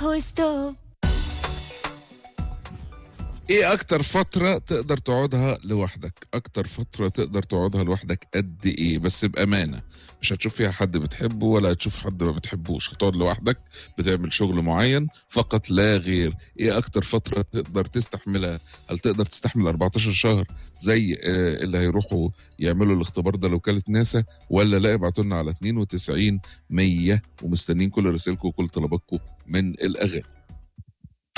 وستوب ايه اكتر فترة تقدر تقعدها لوحدك اكتر فترة تقدر تقعدها لوحدك قد ايه بس بامانة مش هتشوف فيها حد بتحبه ولا هتشوف حد ما بتحبوش هتقعد لوحدك بتعمل شغل معين فقط لا غير ايه اكتر فترة تقدر تستحملها هل تقدر تستحمل 14 شهر زي آه، اللي هيروحوا يعملوا الاختبار ده لوكالة ناسا ولا لا ابعتوا لنا على 92 100 ومستنيين كل رسائلكم وكل طلباتكم من الاغاني